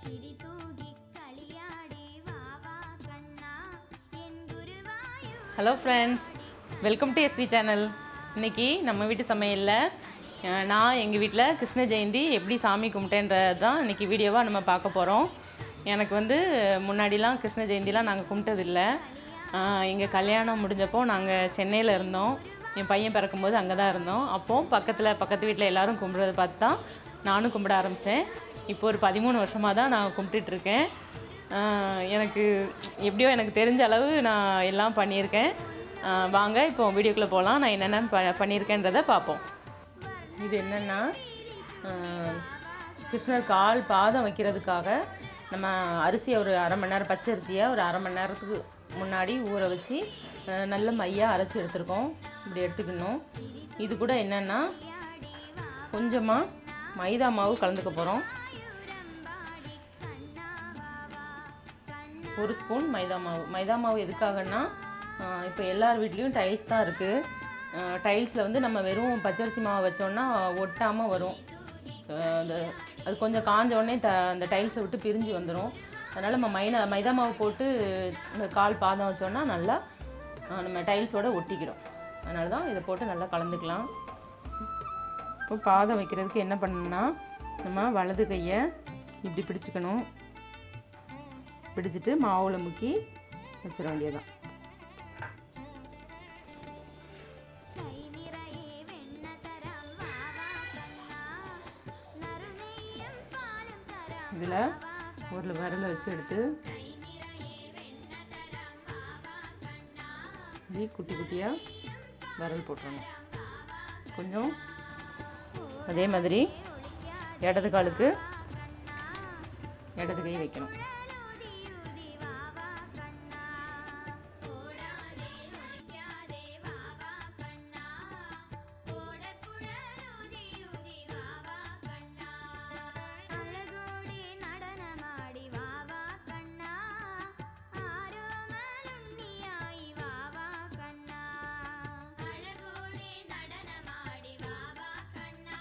ചിരി തൂകി കളിയാടി വാവാ കണ്ണാ എൻ Guruvayur hello friends welcome to SV channel இன்னைக்கு நம்ம வீட்டு சமையலில் அஹ், நான் எங்கள் வீட்டில் கிருஷ்ண ஜெயந்தி எப்படி சாமி கும்பிட்டேன்றது தான் இன்றைக்கி வீடியோவாக நம்ம பார்க்க போகிறோம் எனக்கு வந்து முன்னாடிலாம் கிருஷ்ண ஜெயந்திலாம் நாங்கள் கும்பிட்டதில்லை எங்கள் கல்யாணம் முடிஞ்சப்போ நாங்கள் சென்னையில் இருந்தோம் என் பையன் பிறக்கும்போது அங்கே தான் இருந்தோம் அப்போது பக்கத்தில் பக்கத்து வீட்டில் எல்லாரும் கும்பிட்றத பார்த்து தான் நானும் கும்பிட ஆரம்பித்தேன் இப்போ ஒரு பதிமூணு வருஷமாக தான் நான் கும்பிட்டுட்ருக்கேன் ஆஹ் எனக்கு எப்படியோ எனக்கு தெரிஞ்ச அளவு நான் எல்லாம் பண்ணியிருக்கேன் ஆஹ் வாங்க இப்போ வீடியோக்குள்ளே போகலாம் நான் என்னென்ன ப பண்ணியிருக்கேன்றதை பார்ப்போம் இது என்னென்னா கிருஷ்ணர் கால் பாதம் வைக்கிறதுக்காக நம்ம அரிசியை ஒரு அரை மணி நேரம் பச்சை அரிசியை ஒரு அரை மணி நேரத்துக்கு முன்னாடி ஊற வச்சு ஆஹ் நல்ல மையாக அரைச்சி எடுத்துருக்கோம் இப்படி எடுத்துக்கணும் இது கூட என்னென்னா கொஞ்சமாக மைதா மாவு கலந்துக்க போகிறோம் ஒரு ஸ்பூன் மைதா மாவு மைதா மாவு எதுக்காகன்னா இப்போ எல்லார் வீட்லேயும் டைல்ஸ் தான் இருக்குது டைல்ஸில் வந்து நம்ம வெறும் பச்சரிசி மாவு வச்சோன்னா ஒட்டாமல் வரும் அஹ் அந்த அது கொஞ்சம் காஞ்ச உடனே த அந்த டைல்ஸை விட்டு பிரிஞ்சு வந்துடும் அதனால் நம்ம மைதா மைதா மாவு போட்டு இந்த கால் பாதம் வச்சோன்னா நல்லா அஹ் நம்ம டைல்ஸோட ஒட்டிக்கிடும் அதனால தான் இதை போட்டு நல்லா கலந்துக்கலாம் இப்போ பாதம் வைக்கிறதுக்கு என்ன பண்ணணும்னா நம்ம வலது கையை இப்படி பிடிச்சிக்கணும் பிடிச்சிட்டு மாவுல முக்கி வச்சிட வேண்டியதுதான் കൈ നിറയെ വെണ്ണ തരാം വാവാ കണ്ണാ നറുനെയ്യും പാലും തരാം இதில் ஒரு விரலை வச்சு எடுத்து കൈ നിറയെ വെണ്ണ തരാം വാവാ കണ്ണാ இப்படி குட்டி குட்டியாக விரல் போட்டுறணும் கொஞ்சம் அதே மாதிரி இடது காலுக்கு இடது கை வைக்கணும் ഊതി ഊതി വാവാ കണ്ണാ ഓടാതെ ഒളിക്കാതെ വാവാ കണ്ണാ ഓടക്കുഴലൂതി ഊതി വാവാ കണ്ണാ അഴകോടെ നടനമാടി വാവാ കണ്ണാ ആരോമലുണ്ണിയായി വാവാ കണ്ണാ അഴകോടെ നടനമാടി വാവാ കണ്ണാ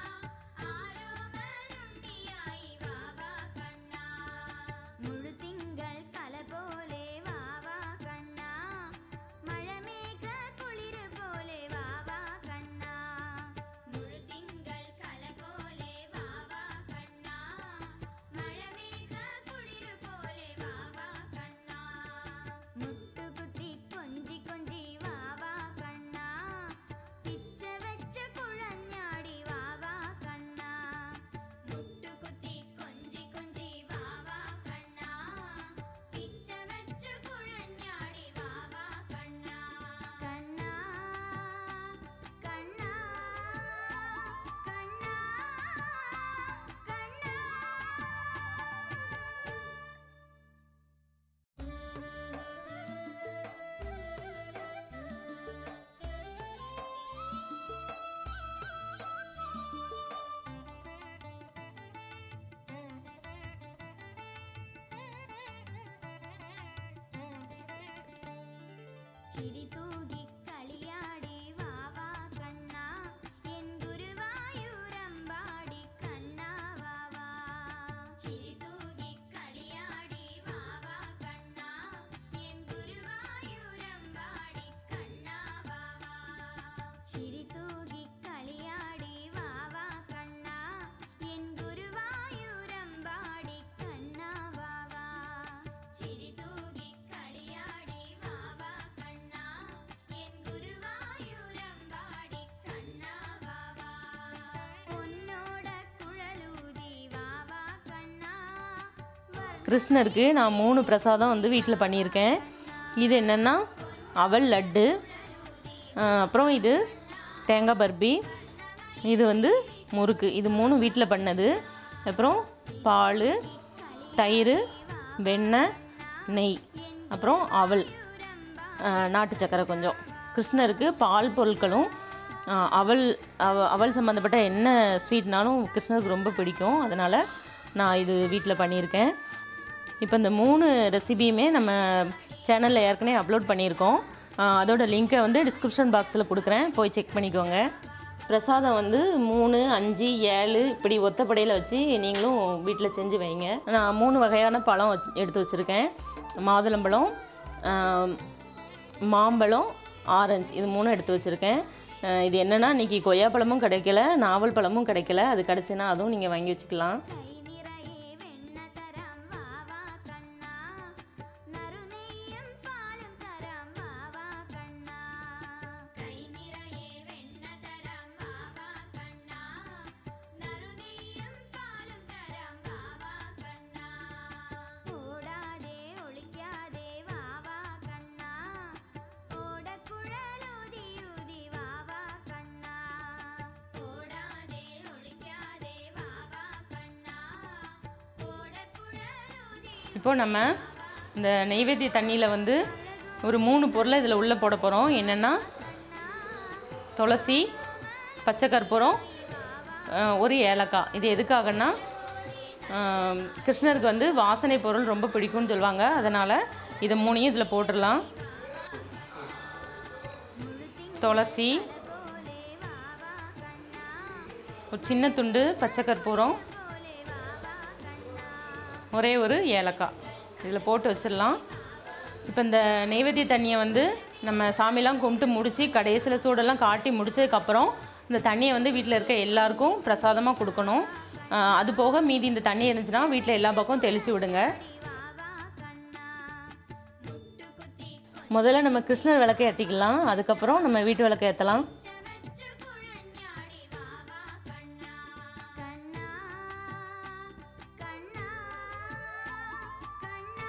ആരോമലുണ്ണിയായി വാവാ കണ്ണാ മുഴുതിങ്കൾ കല പോലെ വാവാ കണ്ണാ മഴമേഘ കുളിര് പോലെ വാവാ കണ്ണാ മുഴുതിങ്കൾ കല പോലെ വാവാ കണ്ണാ മഴമേഘ കുളിര് പോലെ വാവാ കണ്ണാ മുട്ടുകുത്തി കൊഞ്ചി കൊഞ്ചി വാവാ കണ്ണാ പിച്ച വെച്ച് കുഴഞ്ഞാടി വാവാ കണ്ണാ മുട്ടുകുത്തി കൊഞ്ചി കൊഞ്ചി വാവാ കണ്ണാ പിച്ച വെച്ച് കുഴഞ്ഞാടി വാവാ കണ്ണാ കണ്ണാ കണ്ണാ കണ്ണാ കണ്ണാ ചിരി തൂകി കളിയാടി വാവാ കണ്ണാ എൻ ഗുരുവായൂരമ്പാടി കണ്ണാ വാവാ ചിരി തൂകി കളിയാടി വാവാ കണ്ണാ എൻ ഗുരുവായൂരമ്പാടി കണ്ണാ വാവാ ചിരി തൂകി കളിയാടി വാവാ കണ്ണാ എൻ ഗുരുവായൂരമ്പാടി കണ്ണാ വാവാ ചിരി തൂകി കളിയാടി വാവാ കണ്ണാ എൻ ഗുരുവായൂരമ്പാടി കണ്ണാ വാവാ പൊന്നോട കുഴലൂതി വാവാ കണ്ണാ கிருஷ்ணருக்கு நான் மூணு பிரசாதம் வந்து வீட்டில் பண்ணியிருக்கேன் இது என்னென்னா அவல் லட்டு ஆஹ் அப்புறம் இது தேங்காய் பர்பி இது வந்து முறுக்கு இது மூணு வீட்டில் பண்ணது அப்புறம் பால் தயிர் வெண்ணெய் நெய் அப்புறம் அவல் ஆஹ் நாட்டு சக்கரை கொஞ்சம் கிருஷ்ணருக்கு பால் பொருட்களும் ஆஹ் அவல் அவ அவல் சம்மந்தப்பட்ட என்ன ஸ்வீட்னாலும் கிருஷ்ணருக்கு ரொம்ப பிடிக்கும் அதனால் நான் இது வீட்டில் பண்ணியிருக்கேன் இப்போ இந்த மூணு ரெசிபியுமே நம்ம சேனலில் ஏற்கனவே அப்லோட் பண்ணியிருக்கோம் ஆஹ் அதோட லிங்க்கை வந்து டிஸ்கிரிப்ஷன் பாக்ஸில் கொடுக்குறேன் போய் செக் பண்ணிக்கோங்க பிரசாதம் வந்து மூணு அஞ்சு ஏழு இப்படி ஒத்தப்படையில் வச்சு நீங்களும் வீட்டில் செஞ்சு வைங்க நான் மூணு வகையான பழம் வச்சு எடுத்து வச்சுருக்கேன் மாதுளம்பழம் ஆம், மாம்பழம் ஆரஞ்சு இது மூணும் எடுத்து வச்சுருக்கேன் அஹ் இது என்னென்னா இன்றைக்கி கொய்யாப்பழமும் கிடைக்கல நாவல் பழமும் கிடைக்கல அது கிடச்சின்னா அதுவும் நீங்கள் வாங்கி வச்சுக்கலாம் கை நிறையே வெண்ண தரம் வாவா கண்ணா நறுநெய்யும் பாலும் தரம் வாவா கண்ணா கை நிறையே வெண்ண தரம் வாவா கண்ணா நறுநெய்யும் பாலும் தரம் வாவா கண்ணா ஓடாதே ஒளிக்காதே வாவா கண்ணா ஓட குழலூதி ஊதி வாவா கண்ணா ஓடாதே ஒளிக்காதே வாவா கண்ணா ஓட குழலூதி இப்போ நம்ம இந்த நெய்வேத்திய தண்ணியில் வந்து ஒரு மூணு பொருளை இதில் உள்ளே போட போகிறோம் என்னென்னா துளசி பச்சை கற்பூரம் அஹ், ஒரு ஏலக்காய் இது எதுக்காகன்னா அஹ், கிருஷ்ணருக்கு வந்து வாசனை பொருள் ரொம்ப பிடிக்கும்னு சொல்லுவாங்க அதனால் இதை மூணையும் இதில் போட்டுடலாம் துளசி ஒரு சின்ன துண்டு பச்சை கற்பூரம் ஒரே ஒரு ஏலக்காய் இதில் போட்டு வச்சிடலாம் இப்போ இந்த நெய்வேத்திய தண்ணியை வந்து நம்ம சாமிலாம் கும்பிட்டு முடித்து கடைசியில் சூடெல்லாம் காட்டி முடிச்சதுக்கப்புறம் இந்த தண்ணியை வந்து வீட்டில் இருக்க எல்லாருக்கும் பிரசாதமாக கொடுக்கணும் ஆஹ் அது போக மீதி இந்த தண்ணி இருந்துச்சுன்னா வீட்டில் எல்லா பக்கம் தெளித்து விடுங்க முதல்ல நம்ம கிருஷ்ணர் விளக்கை ஏற்றிக்கலாம் அதுக்கப்புறம் நம்ம வீட்டு விளக்கை ஏற்றலாம் வெச்சு குழஞ்சாடி வாவா கண்ணா கண்ணா கண்ணா கண்ணா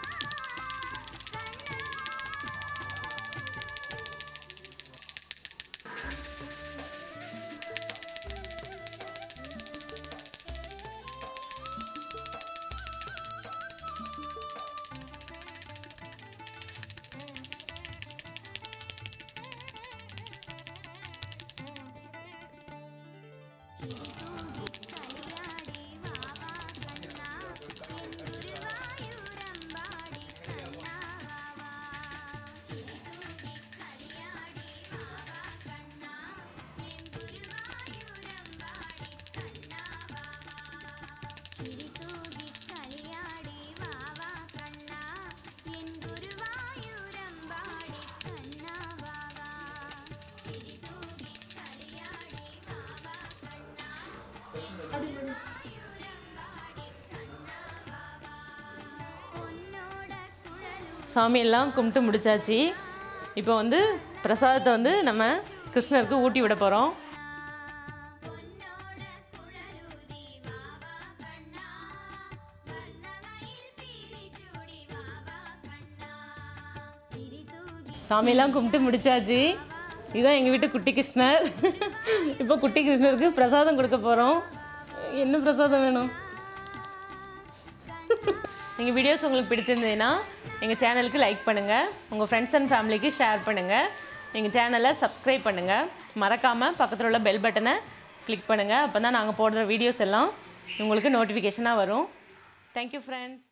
சாமியெல்லாம் கும்பிட்டு முடிச்சாச்சு இப்போ வந்து பிரசாதத்தை வந்து நம்ம கிருஷ்ணருக்கு ஊட்டி விட போகிறோம் பொன்னோட குழலூதி வாவா கண்ணா வண்ணமயில் பீலி சூடி வாவா கண்ணா சிரி தூகி சாமியெல்லாம் கும்பிட்டு முடிச்சாச்சு இதுதான் எங்கள் வீட்டு குட்டி கிருஷ்ணர் இப்போ குட்டி கிருஷ்ணருக்கு பிரசாதம் கொடுக்க போகிறோம் என்ன பிரசாதம் வேணும் எங்கள் வீடியோஸ் உங்களுக்கு பிடிச்சிருந்ததுன்னா எங்கள் சேனலுக்கு லைக் பண்ணுங்கள் உங்கள் ஃப்ரெண்ட்ஸ் அண்ட் ஃபேமிலிக்கு ஷேர் பண்ணுங்கள் எங்கள் சேனலை சப்ஸ்கிரைப் பண்ணுங்கள் மறக்காமல் பக்கத்தில் உள்ள பெல் பட்டனை கிளிக் பண்ணுங்கள் அப்போ தான் நாங்கள் போடுற வீடியோஸ் எல்லாம் உங்களுக்கு நோட்டிஃபிகேஷனாக வரும் தேங்க்யூ ஃப்ரெண்ட்ஸ்